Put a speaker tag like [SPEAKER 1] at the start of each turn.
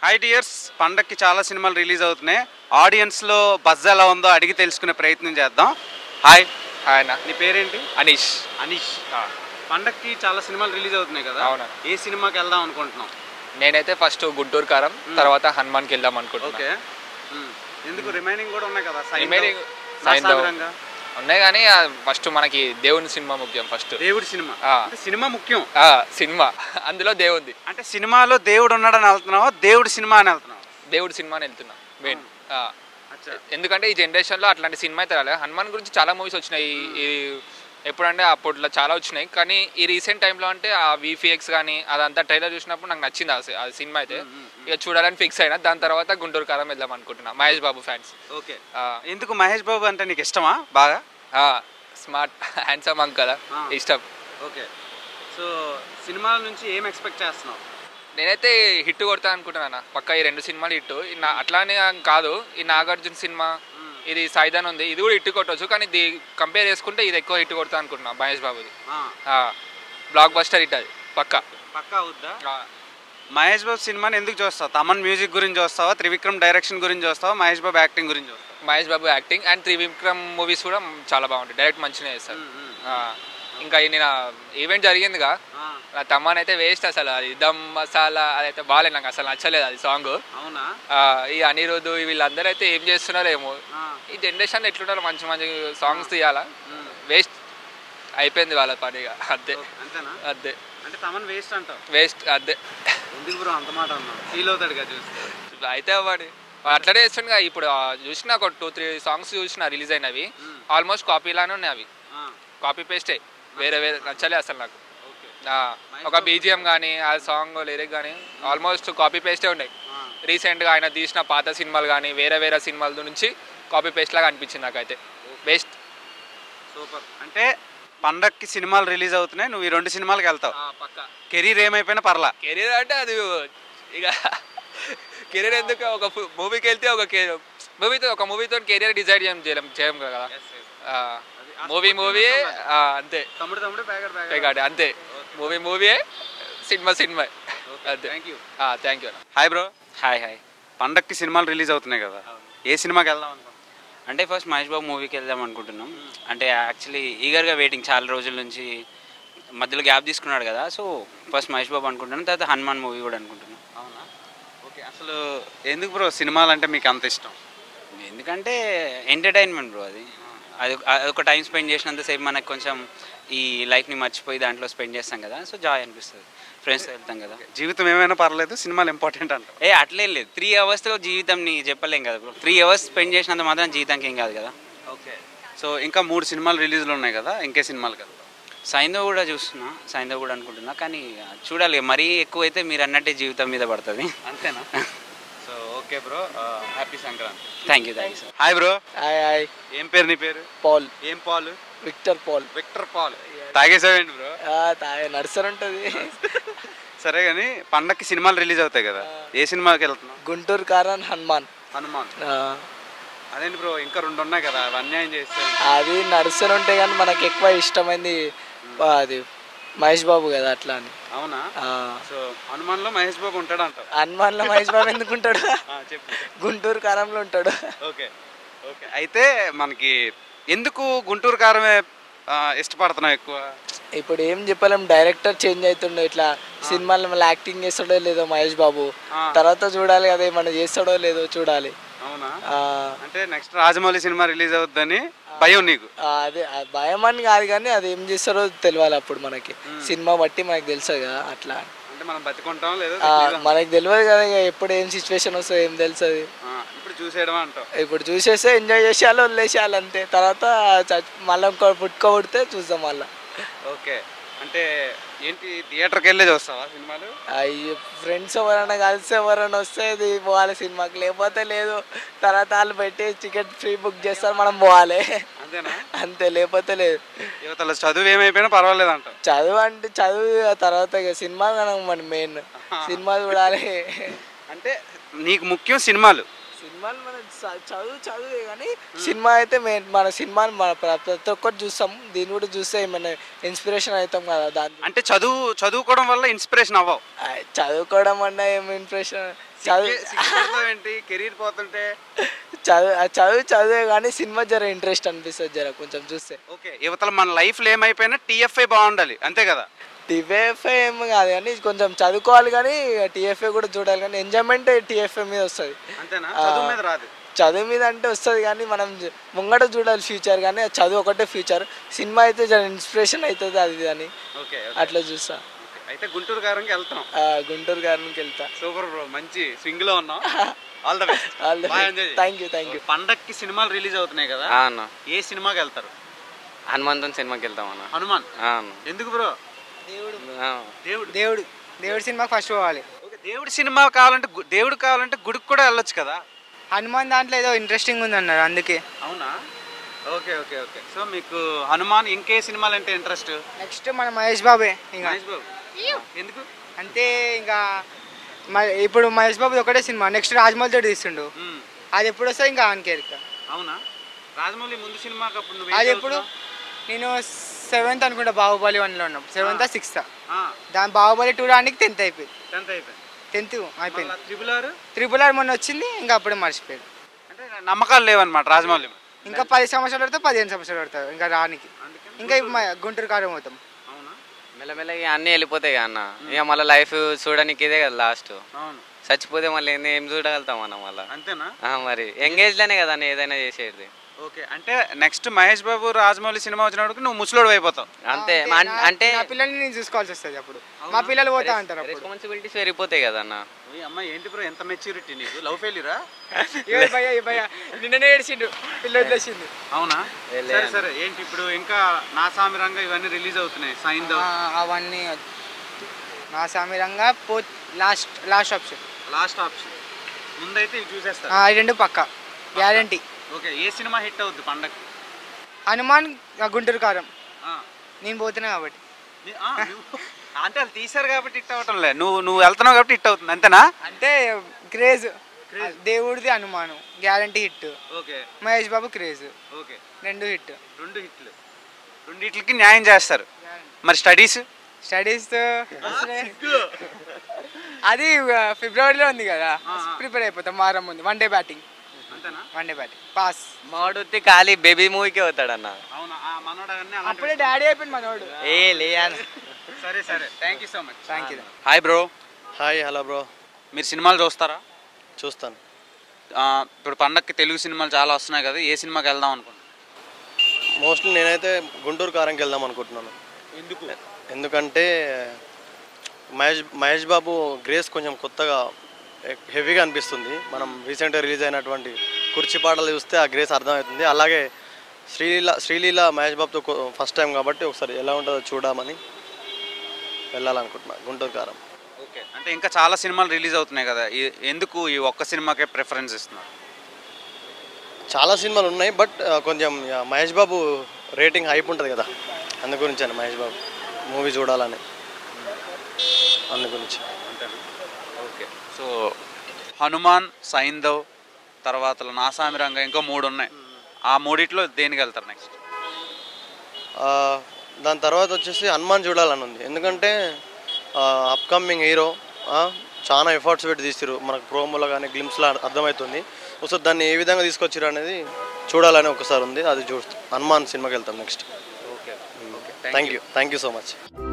[SPEAKER 1] High dears పండక్కి చాలా సినిమాలు రిలీజ్ అవుతున్నాయి ఆడియన్స్లో బజ్ ఎలా ఉందో అడిగి తెలుసుకునే ప్రయత్నం చేద్దాం హాయ్
[SPEAKER 2] ఆయన
[SPEAKER 1] నీ పేరేంటి
[SPEAKER 2] అనీష్
[SPEAKER 1] అనీష్ పండక్కి చాలా సినిమాలు రిలీజ్ అవుతున్నాయి కదా
[SPEAKER 2] అవునా.
[SPEAKER 1] ఏ సినిమాకి వెళ్దాం అనుకుంటున్నాం
[SPEAKER 2] నేనైతే ఫస్ట్ గుంటూరు కారం తర్వాత హనుమాన్కి వెళ్దాం అనుకుంటున్నా
[SPEAKER 1] ఓకే మ్మ్. ఎందుకు రిమైనింగ్ కూడా ఉన్నాయి కదా సైంధవ్,
[SPEAKER 2] Remaining సైంధవ్.
[SPEAKER 1] రసాభిరంగ.
[SPEAKER 2] ఉన్నాయి కానీ ఫస్ట్ మనకి దేవుని సినిమా ముఖ్యం ఫస్ట్
[SPEAKER 1] దేవుడి సినిమా
[SPEAKER 2] ఆ.
[SPEAKER 1] అంటే సినిమా ముఖ్యం
[SPEAKER 2] సినిమా అందులో దేవుంది
[SPEAKER 1] అంటే సినిమాలో దేవుడు ఉన్నాడని వెళ్తున్నావా దేవుడి సినిమా అని వెళ్తున్నావా
[SPEAKER 2] దేవుడి సినిమా అని వెళ్తున్నా మెయిన్
[SPEAKER 1] అచ్చా
[SPEAKER 2] ఎందుకంటే ఈ జనరేషన్లో అట్లాంటి సినిమా అయితే రాలేదు హనుమాన్ గురించి చాలా మూవీస్ వచ్చినాయి ఈ ఎప్పుడంటే అప్పట్లో చాలా వచ్చినాయి కానీ ఈ రీసెంట్ టైంలో అంటే ఆ విఫిఎక్స్ కానీ అదంతా ట్రైలర్ చూసినప్పుడు నాకు నచ్చింది ఆ సి- ఆ సినిమా అయితే ఇక చూడాలని ఫిక్స్ అయినా దాని తర్వాత గుంటూరు కారం వెళ్దాం అనుకుంటున్నా మహేష్ బాబు ఫ్యాన్స్
[SPEAKER 1] ఓకే ఎందుకు మహేష్ బాబు అంటే నీకు ఇష్టమా బాగా
[SPEAKER 2] స్మార్ట్ హ్యాండ్సమ్ అంక్ కదా
[SPEAKER 1] ఆ.
[SPEAKER 2] ఇష్టం
[SPEAKER 1] ఓకే సో సినిమాల నుంచి ఏం ఎక్స్పెక్ట్ చేస్తున్నావు
[SPEAKER 2] నేనైతే హిట్ కొడతా అనుకుంటున్నాను పక్క ఈ రెండు సినిమాలు హిట్ అట్లానే కాదు ఈ నాగార్జున సినిమా ఇది సైదాన్ ఉంది ఇది కూడా హిట్ కొట్టవచ్చు కానీ ఇది కంపేర్ చేసుకుంటే ఇది ఎక్కువ హిట్ కొడతా అనుకుంటున్నా మహేష్ బాబుది బ్లాక్ బస్టర్ హిట్ అది పక్క
[SPEAKER 1] పక్కా అవుద్దా మహేష్ బాబు సినిమాని ఎందుకు చూస్తావు తమన్ మ్యూజిక్ గురించి చూస్తావా త్రివిక్రమ్ డైరెక్షన్ గురించి చూస్తావా మహేష్ బాబు యాక్టింగ్ గురించి చూస్తావా
[SPEAKER 2] Mahesh Babu acting and Trivikram movies కూడా చాలా బాగుంటాయి డైరెక్ట్ మంచిగా చేస్తారు ఆ, ఇంకా ఈ నిన్న ఈవెంట్ జరిగిందిగా నా తమ్మన్ అయితే వేస్ట్ అసలు అది దమ్ మసాలా అదైతే బాగాలేదు నాకు అసలు నచ్చలేదు అది సాంగ్
[SPEAKER 1] అవునా
[SPEAKER 2] ఈ అనిరుద్ధ్ వీళ్ళందరూ అయితే ఏం చేస్తున్నారేమో ఈ జనరేషన్ ఎట్లుంటారో మంచి మంచి సాంగ్స్ తీయాలా వేస్ట్ అయిపోయింది వాళ్ళ పనిగా అంతే
[SPEAKER 1] అంతేనా
[SPEAKER 2] అంతే
[SPEAKER 1] అంటే తమన్ వేస్ట్ అంటావు
[SPEAKER 2] వేస్ట్ అంతే
[SPEAKER 1] ఎందుకు బ్రో అంత మాట అన్నావు ఫీల్ అవుతాడుగా చూస్తే
[SPEAKER 2] అయితే అవ్వడి వాడు అట్లనే చేస్తుండగా ఇప్పుడు ఆ చూసిన ఒక టూ త్రీ సాంగ్స్ చూసిన రిలీజ్ అయినవి ఆల్మోస్ట్ కాపీలానే ఉన్నాయి అవి కాపీ పేస్టే వేరే వేరే నచ్చలే అసలు నాకు
[SPEAKER 1] ఓకే
[SPEAKER 2] ఆ, ఒక బీజిఎం కానీ ఆ సాంగ్ లిరిక్ కానీ ఆల్మోస్ట్ కాపీ పేస్టే ఉన్నాయి రీసెంట్గా ఆయన తీసిన పాత సినిమాలు కానీ వేరే వేరే సినిమాల నుంచి కాపీ పేస్ట్ లాగా అనిపించింది నాకైతే బెస్ట్
[SPEAKER 1] సూపర్ అంటే పండక్కి సినిమాలు రిలీజ్ అవుతున్నాయి నువ్వు ఈ రెండు సినిమాలకు వెళ్తావు
[SPEAKER 2] పక్క
[SPEAKER 1] కెరీర్ ఏమైపోయినా పర్లా
[SPEAKER 2] కెరీర్ అంటే అది ఇక కెరీర్ ఎందుకు ఒక మూవీకి వెళ్తే ఒక మూవీతో ఒక మూవీతో కెరీర్ డిసైడ్ చేయం చేయలేం చేయం కదా మూవీ మూవీ అంతే
[SPEAKER 1] తమ్ముడు తమ్ముడు బ్యాగర్ బ్యాగర్
[SPEAKER 2] పైగా అంతే మూవీ మూవీయే సినిమా సినిమా అంతే
[SPEAKER 1] thank you
[SPEAKER 2] thank you
[SPEAKER 1] hi bro
[SPEAKER 3] hi hi
[SPEAKER 1] పండక్కి సినిమాలు రిలీజ్ అవుతున్నాయి కదా ఏ సినిమాకి వెళ్దాం అనుకో
[SPEAKER 3] అంటే ఫస్ట్ మహేష్ బాబు మూవీకి వెళ్దాం అనుకుంటున్నాం అంటే యాక్చువల్లీ ఈగర్గా వెయిటింగ్ చాలా రోజుల నుంచి మధ్యలో గ్యాప్ తీసుకున్నాడు కదా సో ఫస్ట్ మహేష్ బాబు అనుకుంటున్నాం తర్వాత హనుమాన్ మూవీ కూడా అనుకుంటున్నాం
[SPEAKER 1] అవునా ఓకే అసలు ఎందుకు బ్రో సినిమాలు అంటే మీకు అంత ఇష్టం
[SPEAKER 3] ఎందుకంటే ఎంటర్టైన్మెంట్ బ్రో అది అది అదొక టైం స్పెండ్ చేసినంతసేపు మనకు కొంచెం ఈ లైఫ్ని మర్చిపోయి దాంట్లో స్పెండ్ చేస్తాం కదా సో జాయ్ అనిపిస్తుంది ఫ్రెండ్స్తో వెళ్తాం కదా
[SPEAKER 1] జీవితం ఏమైనా పర్లేదు సినిమాలు ఇంపార్టెంట్ అంట
[SPEAKER 3] ఏ అట్లే లేదు త్రీ అవర్స్లో జీవితంని చెప్పలేం కదా బ్రో త్రీ అవర్స్ స్పెండ్ చేసినంత మాత్రం జీవితానికి ఏం కాదు కదా
[SPEAKER 1] ఓకే సో ఇంకా మూడు సినిమాలు రిలీజ్లు ఉన్నాయి కదా ఇంకే సినిమాలు కదా
[SPEAKER 3] సైంధవ్ కూడా చూస్తున్నా సైంధవ్ కూడా అనుకుంటున్నా కానీ చూడాలి మరీ ఎక్కువ అయితే మీరు అన్నట్టే జీవితం మీద పడుతుంది
[SPEAKER 1] అంతేనా so okay bro happy Sankranti
[SPEAKER 3] thank you thank you sir
[SPEAKER 1] hi bro
[SPEAKER 4] hi hi
[SPEAKER 1] ఏం పేరు నీ పేరు
[SPEAKER 4] పాల్
[SPEAKER 1] ఏం పాలు
[SPEAKER 4] విక్టర్ పాల్
[SPEAKER 1] విక్టర్ పాల్ తాగేసావేంటి బ్రో
[SPEAKER 4] తాగే నర్సర్ ఉంటుంది
[SPEAKER 1] సరే కానీ పండక్కి సినిమాలు రిలీజ్ అవుతాయి కదా ఏ సినిమాకి వెళ్తున్నావు
[SPEAKER 4] గుంటూరు కారన్ హనుమాన్
[SPEAKER 1] హనుమాన్
[SPEAKER 4] ఆ,
[SPEAKER 1] అదేంటి బ్రో ఇంకా రెండు ఉన్నాయి కదా అవి అన్యాయం చేస్తే
[SPEAKER 4] అది నర్సర్ ఉంటే కానీ మనకు ఎక్కువ ఇష్టమైంది ఆ, అది మహేష్ బాబు కదా అట్లా అని
[SPEAKER 1] అవునా
[SPEAKER 4] ఆ,
[SPEAKER 1] సో హనుమాన్లో మహేష్ బాబు ఉంటాడు అంటావు
[SPEAKER 4] హనుమాన్లో మహేష్ బాబు ఎందుకు ఉంటాడు
[SPEAKER 1] ఆ, చెప్పు
[SPEAKER 4] గుంటూరు కారంలో ఉంటాడు
[SPEAKER 1] ఓకే ఓకే అయితే మనకి ఎందుకు గుంటూరు కారమే ఆ, ఇష్టపడుతున్నావు ఎక్కువ
[SPEAKER 4] ఇప్పుడు ఏం చెప్పలేం డైరెక్టర్ చేంజ్ అవుతుండే ఇట్లా సినిమాలో మళ్ళీ యాక్టింగ్ చేస్తాడో లేదో మహేష్ బాబు
[SPEAKER 1] ఆ.
[SPEAKER 4] తర్వాత చూడాలి కదా ఏమన్నా చేస్తాడో లేదో చూడాలి
[SPEAKER 1] అవునా
[SPEAKER 4] ఆ,
[SPEAKER 1] అంటే నెక్స్ట్ రాజమౌళి సినిమా రిలీజ్ అవుద్దని భయం నీకు
[SPEAKER 4] ఆ, అదే ఆ భయం అని కాదు కానీ అది ఏం చేస్తారో తెలియాలి అప్పుడు మనకి సినిమా బట్టి మనకి తెలుస్తుంది కదా అట్లా
[SPEAKER 1] అంటే మనం బతికుంటాం లేదా
[SPEAKER 4] ఆ, మనకి తెలియదు కదా ఇక ఎప్పుడు ఏం సిచ్యువేషన్ వస్తుందో ఏం తెలుస్తుంది
[SPEAKER 1] ఇప్పుడు చూసేయడం అంటావు
[SPEAKER 4] ఇప్పుడు చూసేస్తే ఎంజాయ్ చేసేయాలి వదిలేసేయాలి అంతే తర్వాత చచ్- మళ్ళీ ఇంకో పుట్టుకోబడితే చూద్దాం మళ్ళీ
[SPEAKER 1] ఓకే అంటే ఏంటి థియేటర్కి వెళ్ళే చూస్తావా సినిమాలు
[SPEAKER 4] అయ్యో ఫ్రెండ్స్ ఎవరైనా కలిసి ఎవరైనా వస్తే ఇది పోవాలి సినిమాకి లేకపోతే లేదు తర్వాత వాళ్ళు పెట్టి టికెట్ ఫ్రీ బుక్ చేస్తారు మనం పోవాలి
[SPEAKER 1] అంతేనా
[SPEAKER 4] అంతే లేకపోతే లేదు
[SPEAKER 1] యువతల చదువు ఏమైపోయినా పర్వాలేదు అంటావు
[SPEAKER 4] చదువు అంటే చదువు ఆ తర్వాత ఇక సినిమా మనం మన మెయిన్ సినిమా చూడాలి
[SPEAKER 1] అంటే నీకు ముఖ్యం సినిమాలు
[SPEAKER 4] సినిమా సినిమాలు మన చ- చదువు చదువే కానీ సినిమా అయితే మెయిన్ మన సినిమాని మన ప్ర- ప్రతి ఒక్కటి చూస్తాం దీన్ని కూడా చూస్తే మన ఇన్స్పిరేషన్ అవుతాం కదా దాని
[SPEAKER 1] అంటే చదువు చదువుకోవడం వల్ల ఇన్స్పిరేషన్ అవ్వవు
[SPEAKER 4] ఆ, చదువుకోవడం అన్న ఏం ఇంప్రెషన్ చదువు
[SPEAKER 1] ఏంటి కెరీర్ పోతుంటే
[SPEAKER 4] చదువు ఆ చదువు చదువే కానీ సినిమా జర ఇంట్రెస్ట్ అనిపిస్తుంది జర కొంచెం చూస్తే
[SPEAKER 1] ఓకే యువతల మన లైఫ్లో ఏమైపోయినా టీఎఫ్ఐ బాగుండాలి అంతే కదా
[SPEAKER 4] టీఎఫ్ఐ ఏం కాదు కానీ కొంచెం చదువుకోవాలి కానీ టీఎఫ్ఐ కూడా చూడాలి కానీ ఎంజాయ్మెంట్ టీఎఫ్ఐ మీద వస్తుంది
[SPEAKER 1] అంతేనా
[SPEAKER 4] ఆ.
[SPEAKER 1] చదువు మీద రాదు
[SPEAKER 4] చదువు మీద అంటే వస్తుంది కానీ మనం జ- ముంగట చూడాలి ఫ్యూచర్ కానీ ఆ చదువు ఒకటే ఫ్యూచర్ సినిమా అయితే జర ఇన్స్పిరేషన్ అవుతుంది అది అని
[SPEAKER 1] ఓకే
[SPEAKER 4] అట్లా చూస్తా
[SPEAKER 1] అయితే గుంటూరు గారంకి వెళ్తాం
[SPEAKER 4] ఆ, గుంటూరు గారికి వెళ్తా
[SPEAKER 1] సూపర్ బ్రో మంచి స్వింగ్ లో ఉన్నాం all the best
[SPEAKER 4] All the best. Thank you, thank you.
[SPEAKER 1] పండక్కి సినిమాలు రిలీజ్ అవుతున్నాయి కదా
[SPEAKER 5] ఆ అన్న
[SPEAKER 1] ఏ సినిమాకి వెళ్తారు
[SPEAKER 5] హనుమంతుని సినిమాకి వెళ్తాం అన్న
[SPEAKER 1] హనుమాన్
[SPEAKER 5] ఆ అన్న
[SPEAKER 1] ఎందుకు బ్రో
[SPEAKER 5] ఆ.
[SPEAKER 1] దేవుడు
[SPEAKER 6] దేవుడు దేవుడి సినిమాకి ఫస్ట్ పోవాలి
[SPEAKER 1] ఓకే, దేవుడి సినిమా కావాలంటే గు- దేవుడు కావాలంటే గుడికి కూడా వెళ్ళొచ్చు కదా
[SPEAKER 6] హనుమాన్ దాంట్లో ఏదో ఇంట్రెస్టింగ్ ఉంది అన్నారు అందుకే
[SPEAKER 1] అవునా ఓకే ఓకే ఓకే సో మీకు హనుమాన్ ఇంకే సినిమాలు అంటే ఇంట్రెస్ట్
[SPEAKER 6] నెక్స్ట్ మన మహేష్ బాబే ఇంకా
[SPEAKER 1] మహేష్ బాబు ఎందుకు
[SPEAKER 6] అంతే ఇంకా మ- ఇప్పుడు మహేష్ బాబు ఒకటే సినిమా నెక్స్ట్ రాజమౌళి తోటి తీస్తుండు
[SPEAKER 1] మ్మ్.
[SPEAKER 6] అది ఎప్పుడు వస్తుంది ఇంకా ఆన్కేరిక
[SPEAKER 1] అవునా రాజమౌళి ముందు సినిమాకి అప్పుడు నువ్వు
[SPEAKER 6] అది ఎప్పుడు నేను సెవెంత్ అనుకుంటా బాహుబలి వన్లో ఉన్నాం సెవెంత్ సిక్స్త్ దాని బాహుబలి టూ రానికి టెన్త్ అయిపోయింది
[SPEAKER 1] టెన్త్ అయిపోయింది
[SPEAKER 6] టెన్త్ అయిపోయింది
[SPEAKER 1] త్రిబుల్ ఆర్
[SPEAKER 6] త్రిపుల్ ఆర్ మొన్న వచ్చింది ఇంకా అప్పుడే మర్చిపోయాడు
[SPEAKER 1] అంటే నమ్మకాలు లేవన్నమాట రాజమౌళి మీద.
[SPEAKER 6] ఇంకా పది సంవత్సరాలు పడితే పదిహేను సంవత్సరాలు పడతారు ఇంకా రానికి
[SPEAKER 1] అందుకని
[SPEAKER 6] ఇంకా ఇప్పుడు మ- గుంటూరు కారం అవుతాం
[SPEAKER 1] అవునా
[SPEAKER 5] మెల్లమెల్లగా అన్నీ వెళ్ళిపోతాయి కదా అన్న ఇక మళ్ళీ లైఫ్ చూడడానికి ఇదే కదా లాస్ట్
[SPEAKER 1] అవును
[SPEAKER 5] చచ్చిపోతే మళ్ళీ ఏంది ఏం చూడగలుగుతాం అన్న మళ్ళీ
[SPEAKER 1] అంతేనా
[SPEAKER 5] మరి ఎంగేజ్లోనే కదా అన్న ఏదైనా చేసేది
[SPEAKER 1] ఓకే అంటే నెక్స్ట్ మహేష్ బాబు రాజమౌళి సినిమా వచ్చినప్పుడు నువ్వు ముసలోడు అయిపోతావు
[SPEAKER 5] అంతే
[SPEAKER 6] అంతే,
[SPEAKER 5] అన్-
[SPEAKER 6] నా-
[SPEAKER 5] అంటే
[SPEAKER 6] నా పిల్లల్ని నేను చూసుకోవాల్సి వస్తుంది అప్పుడు మా పిల్లలు పోతా అంటారు అప్పుడు
[SPEAKER 5] రెస్పాన్సిబిలిటీస్ పెరిగిపోతాయి కదా అన్న
[SPEAKER 1] ఓయ్ అమ్మ ఏంటి బ్రో ఎంత మెచ్యూరిటీ నీకు లవ్ ఫెయిల్యూరా
[SPEAKER 6] ఏ భయ్యా ఏ భయ్యా నిన్ననే ఏడిచిండు పిల్లలు వదిలేసిండు
[SPEAKER 1] అవునా
[SPEAKER 5] వెళ్ళే
[SPEAKER 1] సరే సరే ఏంటి ఇప్పుడు ఇంకా నా సామిరంగా ఇవన్నీ రిలీజ్ అవుతున్నాయి సైన్
[SPEAKER 6] ఆ, అవన్నీ వద్దు. నా సమీరంగా పో last last option
[SPEAKER 1] last option ముందైతే ఇవి చూసేస్తారు
[SPEAKER 6] ఈ రెండు పక్క గ్యారంటీ
[SPEAKER 1] ఓకే ఏ సినిమా హిట్ అవుద్ది పండగ
[SPEAKER 6] హనుమాన్ ఆ, గుంటూరు కారం నేను పోతున్నా కాబట్టి
[SPEAKER 1] అంటే వాళ్ళు తీశారు కాబట్టి హిట్ అవటం లే నువ్వు నువ్వు వెళ్తున్నావు కాబట్టి హిట్ అవుతుంది అంతేనా
[SPEAKER 6] అంటే క్రేజ్ దేవుడిది హనుమాను guarantee hit
[SPEAKER 1] okay
[SPEAKER 6] Mahesh Babu craze
[SPEAKER 1] okay
[SPEAKER 6] రెండు హిట్
[SPEAKER 1] రెండు హిట్లు రెండు హిట్లకి న్యాయం చేస్తారు మరి స్టడీస్
[SPEAKER 6] స్టడీస్ అది ఆ, ఫిబ్రవరిలో ఉంది కదా ప్రిపేర్ అయిపోతాం వారం ముందు వన్ డే బ్యాటింగ్
[SPEAKER 1] అంతేనా
[SPEAKER 6] వన్ డే బ్యాటింగ్ పాస్
[SPEAKER 5] మావాడు ఖాళీ బేబీ మూవీకే పోతాడన్న
[SPEAKER 1] అవునా ఆ మనోడు అవన్నీ
[SPEAKER 6] అప్పుడే
[SPEAKER 1] అలాంటివి
[SPEAKER 6] డాడీ అయిపోయింది మనోడు
[SPEAKER 5] ఏ లేయన్
[SPEAKER 1] సరే సరే thank you so much
[SPEAKER 6] thank you
[SPEAKER 1] hi bro
[SPEAKER 7] hi hello bro
[SPEAKER 1] మీరు సినిమాలు చూస్తారా
[SPEAKER 7] చూస్తాను
[SPEAKER 1] ఆ, ఇప్పుడు పండక్కి తెలుగు సినిమాలు చాలా వస్తున్నాయి కదా ఏ సినిమాకి వెళ్దాం అనుకుంటున్నాను
[SPEAKER 7] మోస్ట్లీ నేనైతే గుంటూరు కారంకి వెళ్దాం అనుకుంటున్నాను
[SPEAKER 1] ఎందుకు
[SPEAKER 7] ఎందుకంటే మహేష్ మహేష్ బాబు గ్రేస్ కొంచెం కొత్తగా హెవీగా అనిపిస్తుంది మనం రీసెంట్గా రిలీజ్ అయినటువంటి కుర్చీ పాటలు చూస్తే ఆ గ్రేస్ అర్థమవుతుంది అలాగే శ్రీలీల శ్రీలీల మహేష్ బాబుతో ఫస్ట్ టైం కాబట్టి ఒకసారి ఎలా ఉంటుందో చూడమని వెళ్ళాలనుకుంటున్నాను గుంటూరు కారం
[SPEAKER 1] ఓకే అంటే ఇంకా చాలా సినిమాలు రిలీజ్ అవుతున్నాయి కదా ఈ- ఎందుకు ఈ ఒక్క సినిమాకే ప్రిఫరెన్స్ ఇస్తున్నారు
[SPEAKER 7] చాలా సినిమాలు ఉన్నాయి బట్ కొంచెం ఇక మహేష్ బాబు రేటింగ్ హైప్ ఉంటుంది కదా అందు గురించి మహేష్ బాబు మూవీ చూడాలని అందు గురించి
[SPEAKER 1] అంతేనా ఓకే సో హనుమాన్ సైందవ్ తర్వాత నాసామిరంగ ఇంకా మూడు ఉన్నాయి ఆ మూడిట్లో దేనికి వెళ్తారు నెక్స్ట్
[SPEAKER 7] ఆ, దాని తర్వాత వచ్చేసి హనుమాన్ చూడాలని ఉంది ఎందుకంటే అప్కమింగ్ హీరో చాలా ఎఫర్ట్స్ పెట్టి తీసిరు మనకు ప్రోమోలో కానీ గ్లిమ్స్లో అర్థమవుతుంది ఒకసారి దాన్ని ఏ విధంగా తీసుకొచ్చారు అనేది చూడాలని ఒకసారి ఉంది అది చూస్తాం హనుమాన్ సినిమాకి వెళ్తాం next
[SPEAKER 1] okay
[SPEAKER 7] thank you thank you so much